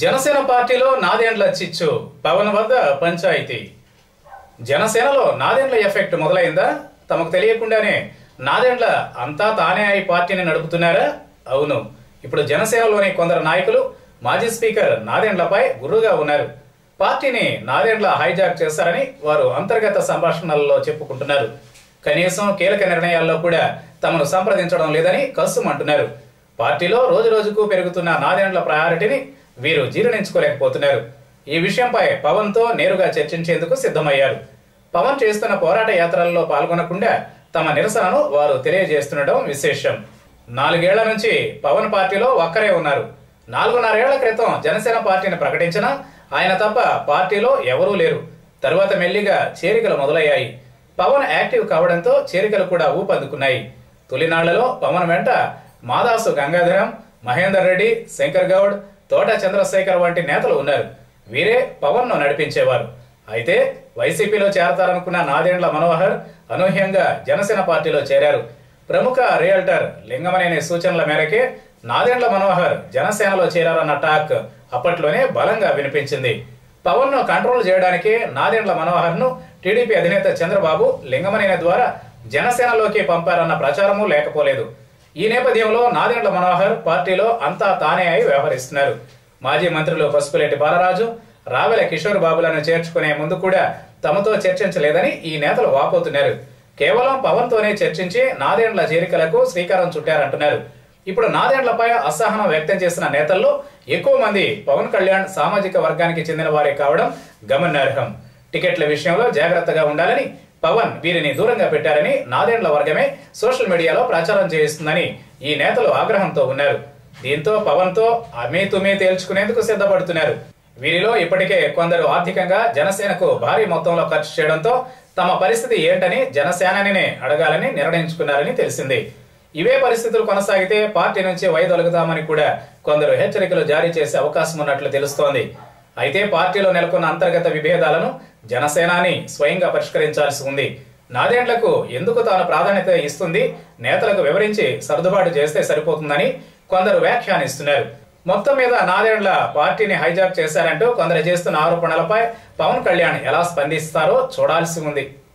జనసేన పార్టీలో నాదేండ్ల చిచ్చు పవన్ వద్ద పంచాయితీ జనసేనలో నాదెండ్ల ఎఫెక్ట్ మొదలైందా తమకు తెలియకుండానే నాదెండ్ల అంతా తానే అయి పార్టీని నడుపుతున్నారా అవును ఇప్పుడు జనసేనలోని కొందరు నాయకులు మాజీ స్పీకర్ నాదెండ్లపై గుర్రుగా ఉన్నారు పార్టీని నాదెండ్ల హైజాక్ చేశారని వారు అంతర్గత సంభాషణలలో చెప్పుకుంటున్నారు కనీసం కీలక నిర్ణయాల్లో కూడా తమను సంప్రదించడం లేదని కస్సుమంటున్నారు పార్టీలో రోజు రోజుకు పెరుగుతున్న నాదెండ్ల ప్రయారిటీని వీరు జీర్ణించుకోలేకపోతున్నారు ఈ విషయంపై పవన్ తో నేరుగా చర్చించేందుకు సిద్ధమయ్యారు పవన్ చేస్తున్న పోరాట యాత్రలలో పాల్గొనకుండా తమ నిరసనను వారు తెలియజేస్తుండటం విశేషం నాలుగేళ్ల నుంచి పవన్ పార్టీలో ఒక్కరే ఉన్నారు నాలుగున్నరేళ్ల క్రితం జనసేన పార్టీని ప్రకటించిన ఆయన తప్ప పార్టీలో ఎవరూ లేరు తరువాత మెల్లిగా చేరికలు మొదలయ్యాయి పవన్ యాక్టివ్ కావడంతో చేరికలు కూడా ఊపందుకున్నాయి తొలినాళ్లలో పవన్ వెంట మాదాసు గంగాధరం మహేందర్ రెడ్డి శంకర్ గౌడ్ తోట చంద్రశేఖర్ వంటి నేతలు ఉన్నారు వీరే పవన్ ను నడిపించేవారు అయితే వైసీపీలో చేరతారనుకున్న నాదేండ్ల మనోహర్ అనూహ్యంగా జనసేన పార్టీలో చేరారు ప్రముఖ రియల్టర్ లింగమనేని సూచనల మేరకే నాదెండ్ల మనోహర్ జనసేనలో చేరారన్న టాక్ అప్పట్లోనే బలంగా వినిపించింది పవన్ ను కంట్రోల్ చేయడానికి నాదెండ్ల మనోహర్ ను టీడీపీ అధినేత చంద్రబాబు లింగమనేని ద్వారా జనసేనలోకి పంపారన్న ప్రచారము లేకపోలేదు ఈ నేపథ్యంలో నాదెండ్ల మనోహర్ పార్టీలో అంతా తానే అయి వ్యవహరిస్తున్నారు మాజీ మంత్రులు పసుపులేటి బాలరాజు రావెల కిషోర్ బాబులను చేర్చుకునే ముందు కూడా తమతో చర్చించలేదని ఈ నేతలు వాపోతున్నారు కేవలం పవన్ తోనే చర్చించి నాదేండ్ల చేరికలకు శ్రీకారం చుట్టారంటున్నారు ఇప్పుడు నాదేండ్లపై అసహనం వ్యక్తం చేసిన నేతల్లో ఎక్కువ మంది పవన్ కళ్యాణ్ సామాజిక వర్గానికి చెందిన వారే కావడం గమనార్హం టికెట్ల విషయంలో జాగ్రత్తగా ఉండాలని పవన్ వీరిని దూరంగా పెట్టారని నాదేండ్ల వర్గమే సోషల్ మీడియాలో ప్రచారం చేయిస్తుందని ఈ నేతలు ఆగ్రహంతో ఉన్నారు దీంతో పవన్ తో అమే తుమే తేల్చుకునేందుకు సిద్ధపడుతున్నారు వీరిలో ఇప్పటికే కొందరు ఆర్థికంగా జనసేనకు భారీ మొత్తంలో ఖర్చు చేయడంతో తమ పరిస్థితి ఏంటని జనసేననే అడగాలని నిర్ణయించుకున్నారని తెలిసింది ఇవే పరిస్థితులు కొనసాగితే పార్టీ నుంచి వైదొలుగుతామని కూడా కొందరు హెచ్చరికలు జారీ చేసే అవకాశం ఉన్నట్లు తెలుస్తోంది అయితే పార్టీలో నెలకొన్న అంతర్గత విభేదాలను జనసేనాని స్వయంగా పరిష్కరించాల్సి ఉంది నాదేండ్లకు ఎందుకు తాను ప్రాధాన్యత ఇస్తుంది నేతలకు వివరించి సర్దుబాటు చేస్తే సరిపోతుందని కొందరు వ్యాఖ్యానిస్తున్నారు మొత్తం మీద నాదేండ్ల పార్టీని హైజాక్ చేశారంటూ కొందరు చేస్తున్న ఆరోపణలపై పవన్ కళ్యాణ్ ఎలా స్పందిస్తారో చూడాల్సి ఉంది